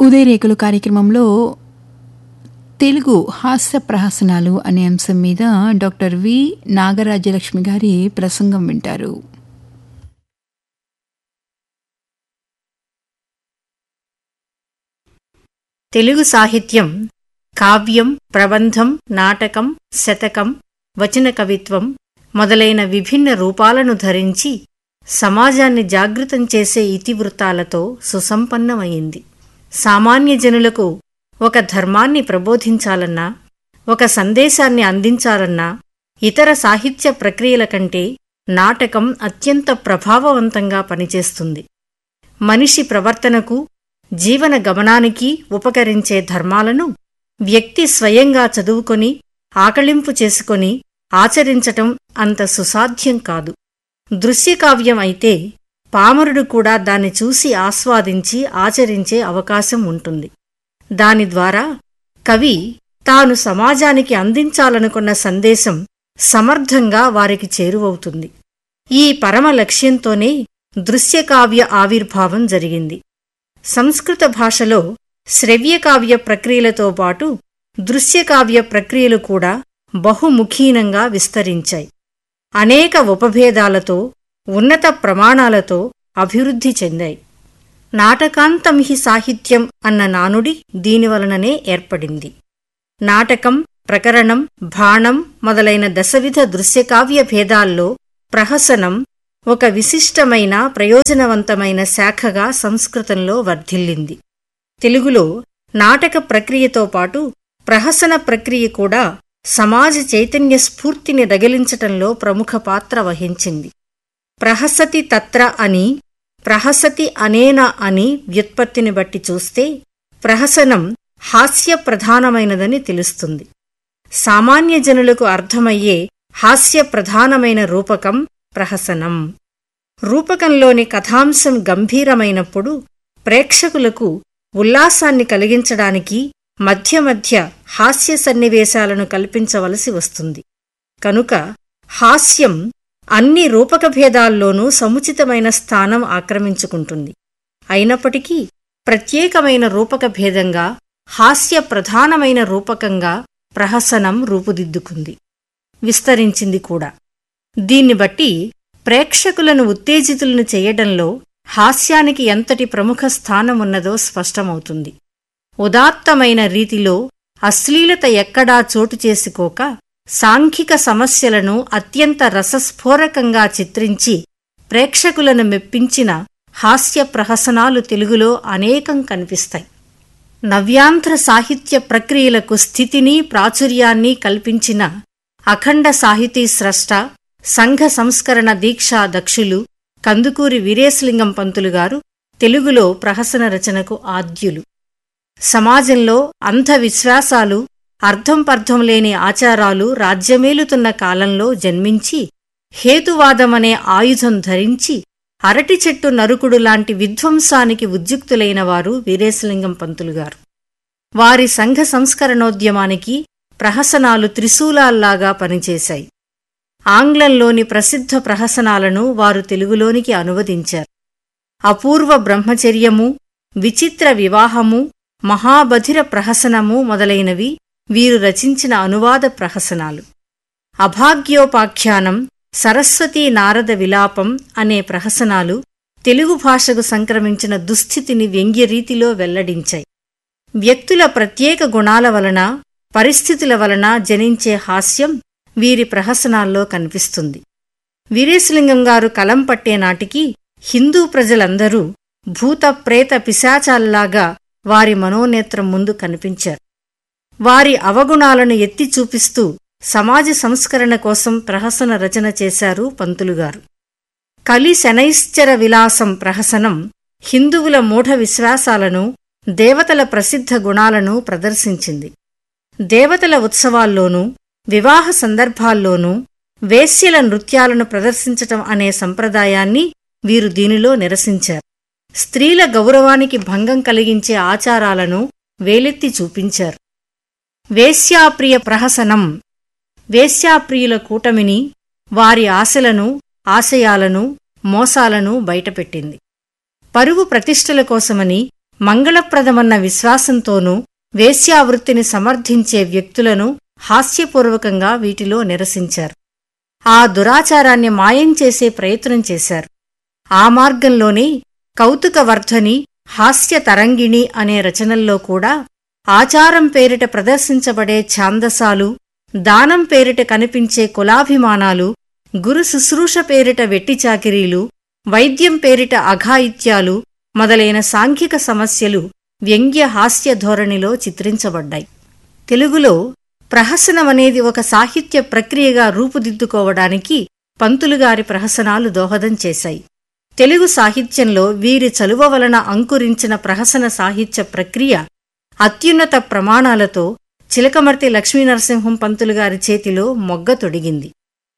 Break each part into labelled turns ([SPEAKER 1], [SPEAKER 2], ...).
[SPEAKER 1] ఉదయరేకులు కార్యక్రమంలో తెలుగు హాస్య ప్రహసనాలు అనే అంశం మీద డాక్టర్ వి నాగరాజ్యలక్ష్మి గారి ప్రసంగం వింటారు
[SPEAKER 2] తెలుగు సాహిత్యం కావ్యం ప్రబంధం నాటకం శతకం వచన కవిత్వం మొదలైన విభిన్న రూపాలను ధరించి సమాజాన్ని జాగృతం చేసే ఇతివృత్తాలతో సుసంపన్నమైంది సామాన్య జనులకు ఒక ధర్మాన్ని ప్రబోధించాలన్నా ఒక సందేశాన్ని అందించాలన్నా ఇతర సాహిత్య ప్రక్రియల కంటే నాటకం అత్యంత ప్రభావవంతంగా పనిచేస్తుంది మనిషి ప్రవర్తనకు జీవన గమనానికి ఉపకరించే ధర్మాలను వ్యక్తి స్వయంగా చదువుకొని ఆకళింపు చేసుకొని ఆచరించటం అంత సుసాధ్యం కాదు దృశ్యకావ్యం అయితే పామరుడు కూడా దాన్ని చూసి ఆస్వాదించి ఆచరించే అవకాశం ఉంటుంది దాని ద్వారా కవి తాను సమాజానికి అందించాలనుకున్న సందేశం సమర్థంగా వారికి చేరువవుతుంది ఈ పరమ లక్ష్యంతోనే దృశ్యకావ్య ఆవిర్భావం జరిగింది సంస్కృత భాషలో శ్రవ్యకావ్య ప్రక్రియలతో పాటు దృశ్యకావ్య ప్రక్రియలు కూడా బహుముఖీనంగా విస్తరించాయి అనేక ఉపభేదాలతో ఉన్నత ప్రమాణాలతో అభివృద్ధి చెందాయి నాటకాంతం హి సాహిత్యం అన్న నానుడి దీనివలననే ఏర్పడింది నాటకం ప్రకరణం బాణం మొదలైన దశవిధ దృశ్యకావ్య భేదాల్లో ప్రహసనం ఒక విశిష్టమైన ప్రయోజనవంతమైన శాఖగా సంస్కృతంలో వర్ధిల్లింది తెలుగులో నాటక ప్రక్రియతో పాటు ప్రహసన ప్రక్రియ కూడా సమాజ చైతన్య స్ఫూర్తిని రగిలించటంలో ప్రముఖ పాత్ర వహించింది ప్రహసతి తత్ర అని ప్రహసతి అనేన అని వ్యుత్పత్తిని బట్టి చూస్తే ప్రహసనం హాస్య ప్రధానమైనదని తెలుస్తుంది సామాన్య జనులకు అర్థమయ్యే హాస్య ప్రధానమైన రూపకం ప్రహసనం రూపకంలోని కథాంశం గంభీరమైనప్పుడు ప్రేక్షకులకు ఉల్లాసాన్ని కలిగించడానికి మధ్య మధ్య హాస్య సన్నివేశాలను కల్పించవలసి వస్తుంది కనుక హాస్యం అన్ని రూపక భేదాల్లోనూ సముచితమైన స్థానం ఆక్రమించుకుంటుంది అయినప్పటికీ ప్రత్యేకమైన రూపక భేదంగా హాస్య ప్రధానమైన రూపకంగా ప్రహసనం రూపుదిద్దుకుంది విస్తరించింది కూడా దీన్ని బట్టి ప్రేక్షకులను ఉత్తేజితులను చేయడంలో హాస్యానికి ఎంతటి ప్రముఖ స్థానమున్నదో స్పష్టమవుతుంది ఉదాత్తమైన రీతిలో అశ్లీలత ఎక్కడా చోటు చేసుకోక సాంఘిక సమస్యలను అత్యంత రసస్ఫోరకంగా చిత్రించి ప్రేక్షకులను మెప్పించిన హాస్య ప్రహసనాలు తెలుగులో అనేకం కనిపిస్తాయి నవ్యాంధ్ర సాహిత్య ప్రక్రియలకు స్థితిని ప్రాచుర్యాన్ని కల్పించిన అఖండ సాహితీ స్రష్ట సంఘ సంస్కరణ దీక్షా దక్షులు కందుకూరి వీరేశలింగం పంతులు గారు తెలుగులో ప్రహసన రచనకు ఆద్యులు సమాజంలో అంధ విశ్వాసాలు అర్థం పర్థం లేని ఆచారాలు రాజ్యమేలుతున్న కాలంలో జన్మించి హేతువాదమనే ఆయుధం ధరించి అరటి చెట్టు నరుకుడు లాంటి విధ్వంసానికి ఉద్యుక్తులైన వారు వీరేశలింగం పంతులు గారు వారి సంఘ సంస్కరణోద్యమానికి ప్రహసనాలు త్రిశూలాల్లాగా పనిచేశాయి ఆంగ్లంలోని ప్రసిద్ధ ప్రహసనాలను వారు తెలుగులోనికి అనువదించారు అపూర్వ బ్రహ్మచర్యము విచిత్ర వివాహము మహాబధిర ప్రహసనము మొదలైనవి వీరు రచించిన అనువాద ప్రహసనాలు అభాగ్యోపాఖ్యానం సరస్వతీ నారద విలాపం అనే ప్రహసనాలు తెలుగు భాషకు సంక్రమించిన దుస్థితిని వ్యంగ్యరీతిలో వెల్లడించాయి వ్యక్తుల ప్రత్యేక గుణాల వలన పరిస్థితుల వలన జనించే హాస్యం వీరి ప్రహసనాల్లో కనిపిస్తుంది వీరేశలింగం గారు కలం పట్టే నాటికి హిందూ ప్రజలందరూ భూత ప్రేత పిశాచాల్లాగా వారి మనోనేత్రం ముందు కనిపించారు వారి అవగుణాలను ఎత్తి చూపిస్తూ సమాజ సంస్కరణ కోసం ప్రహసన రచన చేశారు పంతులుగారు కలి శనైశ్చర విలాసం ప్రహసనం హిందువుల మూఢ విశ్వాసాలను దేవతల ప్రసిద్ధ గుణాలను ప్రదర్శించింది దేవతల ఉత్సవాల్లోనూ వివాహ సందర్భాల్లోనూ వేశ్యల నృత్యాలను ప్రదర్శించటం అనే సంప్రదాయాన్ని వీరు దీనిలో నిరసించారు స్త్రీల గౌరవానికి భంగం కలిగించే ఆచారాలను వేలెత్తి చూపించారు వేశ్యాప్రియ ప్రహసనం వేశ్యాప్రియుల కూటమిని వారి ఆశలను ఆశయాలను మోసాలను బయటపెట్టింది పరువు ప్రతిష్టల కోసమని మంగళప్రదమన్న విశ్వాసంతోనూ వేశ్యావృత్తిని సమర్థించే వ్యక్తులను హాస్యపూర్వకంగా వీటిలో నిరసించారు ఆ దురాచారాన్ని మాయం చేసే ప్రయత్నం చేశారు ఆ మార్గంలోనే కౌతుకవర్ధని హాస్య తరంగిణి అనే రచనల్లో కూడా ఆచారం పేరిట ప్రదర్శించబడే ఛాందసాలు దానం పేరిట కనిపించే కులాభిమానాలు గురు శుశ్రూష పేరిట వెట్టిచాకిరీలు వైద్యం పేరిట అఘాయిత్యాలు మొదలైన సాంఘిక సమస్యలు వ్యంగ్య హాస్య ధోరణిలో చిత్రించబడ్డాయి తెలుగులో ప్రహసనమనేది ఒక సాహిత్య ప్రక్రియగా రూపుదిద్దుకోవడానికి పంతులుగారి ప్రహసనాలు దోహదం చేశాయి తెలుగు సాహిత్యంలో వీరి చలువ వలన అంకురించిన ప్రహసన సాహిత్య ప్రక్రియ అత్యున్నత ప్రమాణాలతో చిలకమర్తి లక్ష్మీనరసింహం పంతులుగారి చేతిలో మొగ్గ తొడిగింది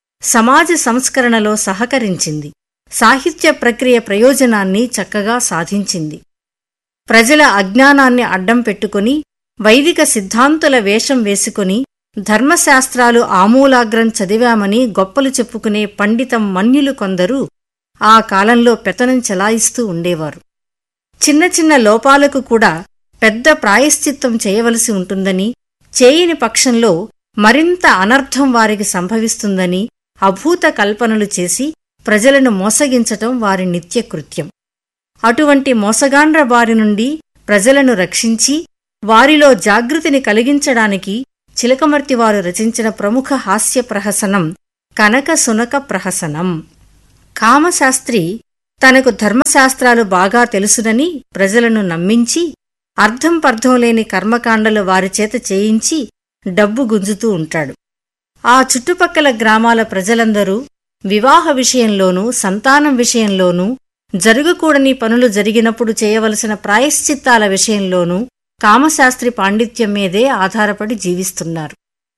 [SPEAKER 2] సమాజ సంస్కరణలో సహకరించింది సాహిత్య ప్రక్రియ ప్రయోజనాన్ని చక్కగా సాధించింది ప్రజల అజ్ఞానాన్ని అడ్డం పెట్టుకుని వైదిక సిద్ధాంతుల వేషం వేసుకుని ధర్మశాస్త్రాలు ఆమూలాగ్రం చదివామని గొప్పలు చెప్పుకునే పండితం మన్యులు కొందరు ఆ కాలంలో పెతనం చెలాయిస్తూ ఉండేవారు చిన్న చిన్న లోపాలకు కూడా పెద్ద ప్రాయశ్చిత్తం చేయవలసి ఉంటుందని చేయని పక్షంలో మరింత అనర్థం వారికి సంభవిస్తుందని అభూత కల్పనలు చేసి ప్రజలను మోసగించటం వారి నిత్యకృత్యం అటువంటి మోసగాండ్ర బారి నుండి ప్రజలను రక్షించి వారిలో జాగృతిని కలిగించడానికి చిలకమర్తివారు రచించిన ప్రముఖ హాస్య ప్రహసనం కనక సునక ప్రహసనం కామశాస్త్రి తనకు ధర్మశాస్త్రాలు బాగా తెలుసునని ప్రజలను నమ్మించి అర్థం పర్థం లేని కర్మకాండలు వారిచేత చేయించి డబ్బు గుంజుతూ ఉంటాడు ఆ చుట్టుపక్కల గ్రామాల ప్రజలందరూ వివాహ విషయంలోనూ సంతానం విషయంలోనూ జరగకూడని పనులు జరిగినప్పుడు చేయవలసిన ప్రాయశ్చిత్తాల విషయంలోనూ కామశాస్త్రి పాండిత్యం మీదే ఆధారపడి జీవిస్తున్నారు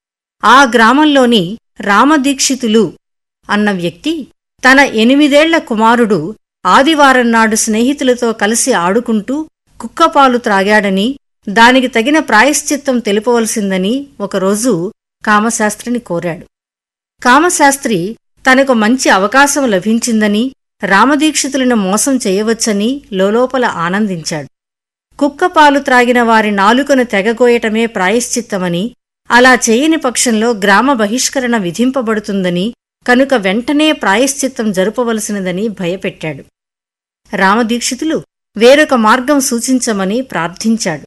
[SPEAKER 2] ఆ గ్రామంలోని రామదీక్షితులు అన్న వ్యక్తి తన ఎనిమిదేళ్ల కుమారుడు ఆదివారం నాడు స్నేహితులతో కలిసి ఆడుకుంటూ కుక్కపాలు త్రాగాడని దానికి తగిన ప్రాయశ్చిత్తం తెలుపవలసిందని ఒకరోజు కామశాస్త్రిని కోరాడు కామశాస్త్రి తనకు మంచి అవకాశం లభించిందని రామదీక్షితులను మోసం చేయవచ్చని లోలోపల ఆనందించాడు కుక్కపాలు త్రాగిన వారి నాలుకను తెగగోయటమే ప్రాయశ్చిత్తమని అలా చేయని పక్షంలో గ్రామ బహిష్కరణ విధింపబడుతుందని కనుక వెంటనే ప్రాయశ్చిత్తం జరుపవలసినదని భయపెట్టాడు రామదీక్షితులు వేరొక మార్గం సూచించమని ప్రార్థించాడు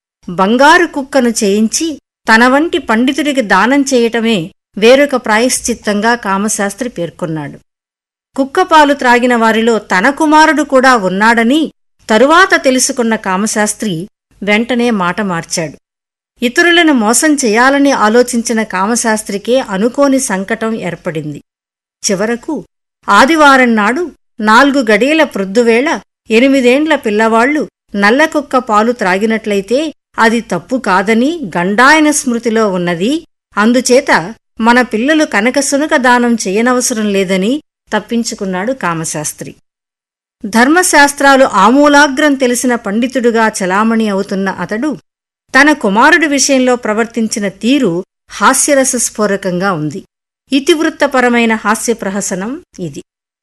[SPEAKER 2] బంగారు కుక్కను చేయించి తన వంటి పండితుడికి దానం చేయటమే వేరొక ప్రాయశ్చిత్తంగా కామశాస్త్రి పేర్కొన్నాడు కుక్కపాలు త్రాగిన వారిలో తన కుమారుడు కూడా ఉన్నాడని తరువాత తెలుసుకున్న కామశాస్త్రి వెంటనే మాట మార్చాడు ఇతరులను మోసం చేయాలని ఆలోచించిన కామశాస్త్రికే అనుకోని సంకటం ఏర్పడింది చివరకు ఆదివారం నాడు నాలుగు గడియల ప్రొద్దువేళ ఎనిమిదేండ్ల పిల్లవాళ్లు నల్లకుక్క పాలు త్రాగినట్లయితే అది తప్పు కాదని గండాయన స్మృతిలో ఉన్నది అందుచేత మన పిల్లలు కనకసునక దానం చేయనవసరం లేదని తప్పించుకున్నాడు కామశాస్త్రి ధర్మశాస్త్రాలు ఆమూలాగ్రం తెలిసిన పండితుడుగా చలామణి అవుతున్న అతడు తన కుమారుడి విషయంలో ప్రవర్తించిన తీరు హాస్యరసస్ఫోరకంగా ఉంది ఇతివృత్తపరమైన హాస్య ప్రహసనం ఇది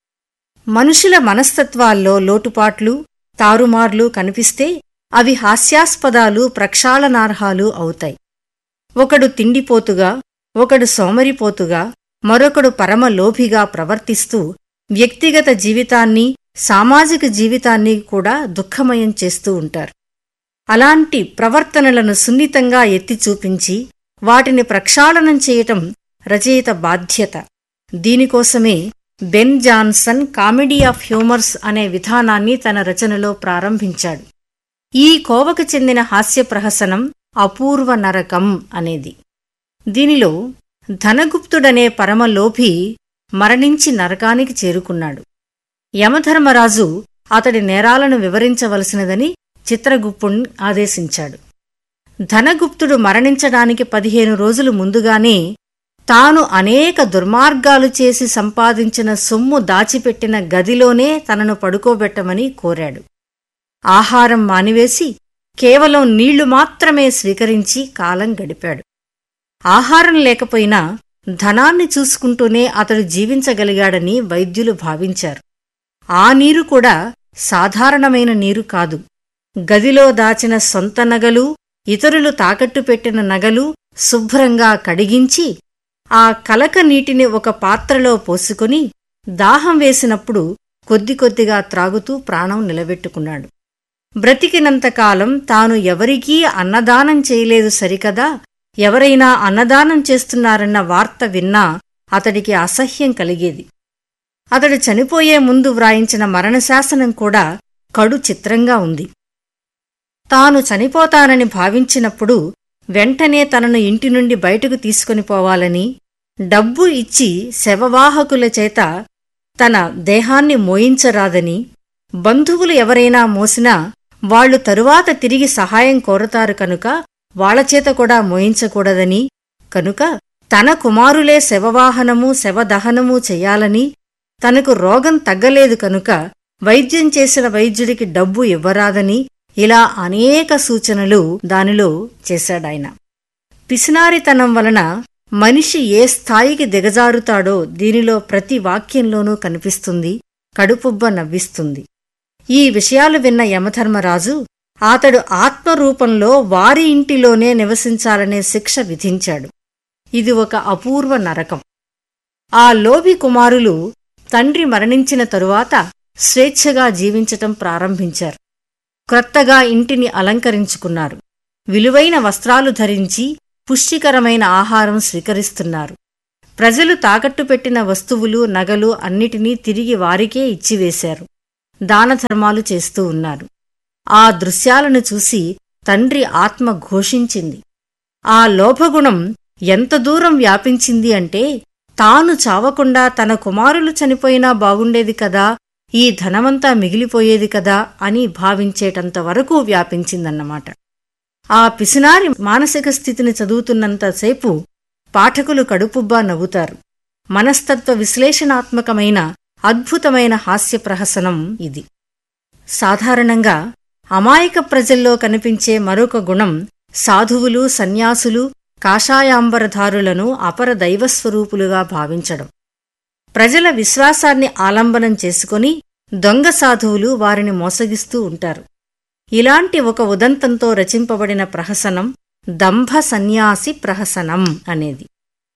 [SPEAKER 2] మనుషుల మనస్తత్వాల్లో లోటుపాట్లు తారుమార్లు కనిపిస్తే అవి హాస్యాస్పదాలు ప్రక్షాళనార్హాలు అవుతాయి ఒకడు తిండిపోతుగా ఒకడు సోమరిపోతుగా మరొకడు పరమలోభిగా ప్రవర్తిస్తూ వ్యక్తిగత జీవితాన్ని సామాజిక జీవితాన్ని కూడా దుఃఖమయం చేస్తూ ఉంటారు అలాంటి ప్రవర్తనలను సున్నితంగా ఎత్తి చూపించి వాటిని ప్రక్షాళనం చేయటం రచయిత బాధ్యత దీనికోసమే Ben Jonson comedy of humours అనే విధానాన్ని తన రచనలో ప్రారంభించాడు ఈ కోవకు చెందిన హాస్య ప్రహసనం అపూర్వ నరకం అనేది దీనిలో ధనగుప్తుడనే పరమలోభి మరణించి నరకానికి చేరుకున్నాడు యమధర్మరాజు అతడి నేరాలను వివరించవలసినదని చిత్రగుప్తుణ్ణి ఆదేశించాడు ధనగుప్తుడు మరణించడానికి పదిహేను రోజులు ముందుగానే తాను అనేక దుర్మార్గాలు చేసి సంపాదించిన సొమ్ము దాచిపెట్టిన గదిలోనే తనను పడుకోబెట్టమని కోరాడు ఆహారం మానివేసి కేవలం నీళ్లు మాత్రమే స్వీకరించి కాలం గడిపాడు ఆహారం లేకపోయినా ధనాన్ని చూసుకుంటూనే అతడు జీవించగలిగాడని వైద్యులు భావించారు ఆ నీరు కూడా సాధారణమైన నీరు కాదు గదిలో దాచిన సొంత నగలు ఇతరులు తాకట్టు పెట్టిన నగలు శుభ్రంగా కడిగించి ఆ కలక నీటిని ఒక పాత్రలో పోసుకుని దాహం వేసినప్పుడు కొద్ది కొద్దిగా త్రాగుతూ ప్రాణం నిలబెట్టుకున్నాడు బ్రతికినంతకాలం తాను ఎవరికీ అన్నదానం చేయలేదు సరికదా ఎవరైనా అన్నదానం చేస్తున్నారన్న వార్త విన్నా అతడికి అసహ్యం కలిగేది అతడు చనిపోయే ముందు వ్రాయించిన మరణశాసనం కూడా కడు చిత్రంగా ఉంది తాను చనిపోతానని భావించినప్పుడు వెంటనే తనను ఇంటి నుండి బయటకు తీసుకుని పోవాలని డబ్బు ఇచ్చి శవవాహకుల చేత తన దేహాన్ని మోయించరాదని బంధువులు ఎవరైనా మోసినా వాళ్లు తరువాత తిరిగి సహాయం కోరతారు కనుక వాళ్లచేత కూడా మోయించకూడదని కనుక తన కుమారులే శవవాహనము శవదహనము చెయ్యాలని తనకు రోగం తగ్గలేదు కనుక వైద్యం చేసిన వైద్యుడికి డబ్బు ఇవ్వరాదని ఇలా అనేక సూచనలు దానిలో చేశాడాయన పిసినారితనం వలన మనిషి ఏ స్థాయికి దిగజారుతాడో దీనిలో ప్రతి వాక్యంలోనూ కనిపిస్తుంది కడుపుబ్బ నవ్విస్తుంది ఈ విషయాలు విన్న యమధర్మరాజు అతడు ఆత్మరూపంలో వారి ఇంటిలోనే నివసించాలనే శిక్ష విధించాడు ఇది ఒక అపూర్వ నరకం ఆ లోభి కుమారులు తండ్రి మరణించిన తరువాత స్వేచ్ఛగా జీవించటం ప్రారంభించారు క్రొత్తగా ఇంటిని అలంకరించుకున్నారు విలువైన వస్త్రాలు ధరించి పుష్టికరమైన ఆహారం స్వీకరిస్తున్నారు ప్రజలు తాకట్టు పెట్టిన వస్తువులు నగలు అన్నిటినీ తిరిగి వారికే ఇచ్చివేశారు దానధర్మాలు చేస్తూ ఉన్నారు ఆ దృశ్యాలను చూసి తండ్రి ఆత్మ ఘోషించింది ఆ లోభగుణం ఎంత దూరం వ్యాపించింది అంటే తాను చావకుండా తన కుమారులు చనిపోయినా బాగుండేది కదా ఈ ధనమంతా మిగిలిపోయేది కదా అని భావించేటంత వరకు వ్యాపించిందన్నమాట ఆ పిసినారి మానసిక స్థితిని చదువుతున్నంతసేపు పాఠకులు కడుపుబ్బా నవ్వుతారు మనస్తత్వ విశ్లేషణాత్మకమైన అద్భుతమైన హాస్య ప్రహసనం ఇది సాధారణంగా అమాయక ప్రజల్లో కనిపించే మరొక గుణం సాధువులు సన్యాసులు కాషాయాంబరధారులను అపర దైవస్వరూపులుగా భావించడం ప్రజల విశ్వాసాన్ని ఆలంబనం చేసుకుని దొంగ సాధువులు వారిని మోసగిస్తూ ఉంటారు ఇలాంటి ఒక ఉదంతంతో రచింపబడిన ప్రహసనం దంభ సన్యాసి ప్రహసనం అనేది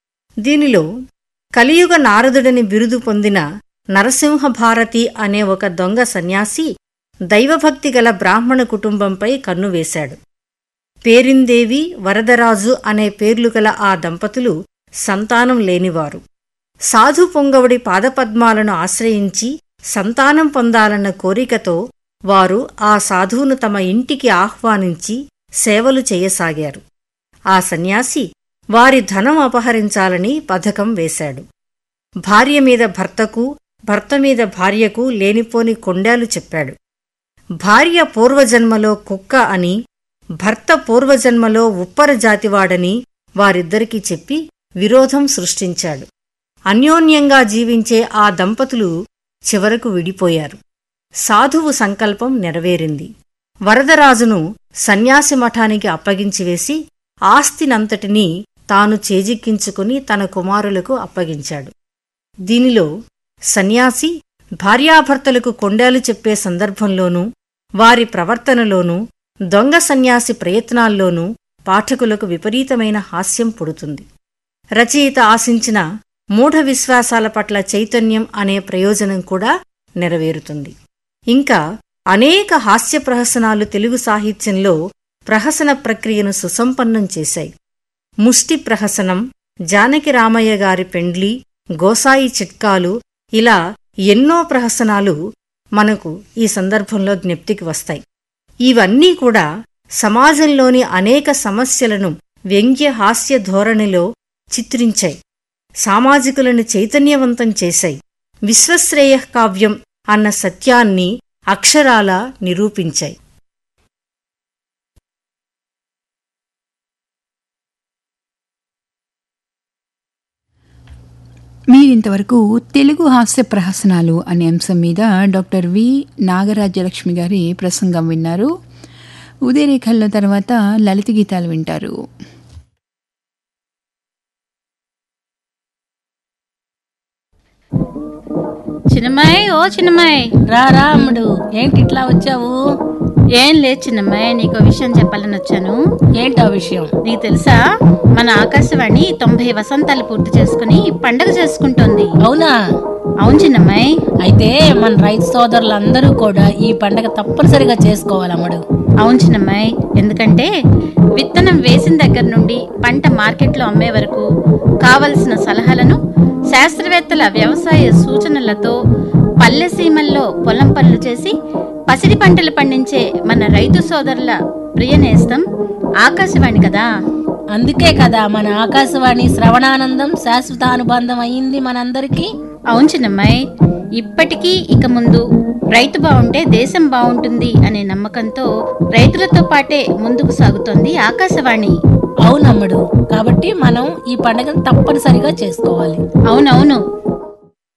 [SPEAKER 2] దీనిలో కలియుగ నారదుడని బిరుదు పొందిన నరసింహభారతి అనే ఒక దొంగ సన్యాసి దైవభక్తి గల బ్రాహ్మణ కుటుంబంపై కన్నువేశాడు పేరిందేవి వరదరాజు అనే పేర్లు గల ఆ దంపతులు సంతానం లేనివారు సాధు పొంగవుడి పాదపద్మాలను ఆశ్రయించి సంతానం పొందాలన్న కోరికతో వారు ఆ సాధువును తమ ఇంటికి ఆహ్వానించి సేవలు చేయసాగారు ఆ సన్యాసి వారి ధనం అపహరించాలని పథకం వేశాడు భార్య మీద భర్తకు భర్త మీద భార్యకు లేనిపోని కొండాలు చెప్పాడు భార్య పూర్వజన్మలో కుక్క అని భర్త పూర్వజన్మలో ఉప్పర జాతివాడని వారిద్దరికీ చెప్పి విరోధం సృష్టించాడు అన్యోన్యంగా జీవించే ఆ దంపతులు చివరకు విడిపోయారు సాధువు సంకల్పం నెరవేరింది వరదరాజును సన్యాసి మఠానికి అప్పగించివేసి ఆస్తినంతటినీ తాను చేజిక్కించుకుని తన కుమారులకు అప్పగించాడు దీనిలో సన్యాసి భార్యాభర్తలకు కొండాలు చెప్పే సందర్భంలోనూ వారి ప్రవర్తనలోనూ దొంగ సన్యాసి ప్రయత్నాల్లోనూ పాఠకులకు విపరీతమైన హాస్యం పుడుతుంది రచయిత ఆశించిన మూఢ విశ్వాసాల పట్ల చైతన్యం అనే ప్రయోజనం కూడా నెరవేరుతుంది ఇంకా అనేక హాస్య ప్రహసనాలు తెలుగు సాహిత్యంలో ప్రహసన ప్రక్రియను సుసంపన్నం చేశాయి ముష్టి ప్రహసనం జానకి రామయ్య గారి పెండ్లి గోసాయి చిట్కాలు ఇలా ఎన్నో ప్రహసనాలు మనకు ఈ సందర్భంలో జ్ఞప్తికి వస్తాయి ఇవన్నీ కూడా సమాజంలోని అనేక సమస్యలను వ్యంగ్య హాస్య ధోరణిలో చిత్రించాయి సామాజికులను చైతన్యవంతం చేశాయి విశ్వశ్రేయ కావ్యం అన్న సత్యాన్ని అక్షరాల నిరూపించాయి
[SPEAKER 1] మీరింతవరకు తెలుగు హాస్య ప్రహసనాలు అనే అంశం మీద డాక్టర్ వి నాగరాజ్యలక్ష్మి గారి ప్రసంగం విన్నారు ఉదయరేఖల్లో తర్వాత లలిత గీతాలు వింటారు
[SPEAKER 3] చిన్నమ్మాయి ఓ చిన్నమ్మాయి రా రా అమ్ముడు ఏంటి ఇట్లా వచ్చావు ఏం లేదు చిన్నమ్మాయి నీకు విషయం చెప్పాలని వచ్చాను
[SPEAKER 4] ఏంటా విషయం
[SPEAKER 3] నీకు తెలుసా మన ఆకాశవాణి తొంభై వసంతాలు పూర్తి చేసుకుని పండగ చేసుకుంటోంది
[SPEAKER 4] అవునా
[SPEAKER 3] అవును చిన్నమ్మాయి
[SPEAKER 4] అయితే మన రైతు సోదరులందరూ కూడా ఈ పండగ తప్పనిసరిగా చేసుకోవాలి అమ్మడు
[SPEAKER 3] అవును చిన్నమ్మాయి ఎందుకంటే విత్తనం వేసిన దగ్గర నుండి పంట మార్కెట్లో అమ్మే వరకు కావలసిన సలహాలను శాస్త్రవేత్తల వ్యవసాయ సూచనలతో పల్లె సీమల్లో పొలం పనులు చేసి పసిడి పంటలు పండించే మన రైతు సోదరుల ప్రియ నేస్తం ఆకాశవాణి కదా
[SPEAKER 4] అందుకే కదా మన ఆకాశవాణి శ్రవణానందం శాశ్వత అనుబంధం అయింది మనందరికీ
[SPEAKER 3] అవును చిన్నమ్మాయి ఇప్పటికీ ఇక ముందు రైతు బాగుంటే దేశం బాగుంటుంది అనే నమ్మకంతో రైతులతో పాటే ముందుకు సాగుతోంది ఆకాశవాణి
[SPEAKER 4] అవునమ్మడు కాబట్టి మనం ఈ పండగను తప్పనిసరిగా చేసుకోవాలి
[SPEAKER 3] అవునవును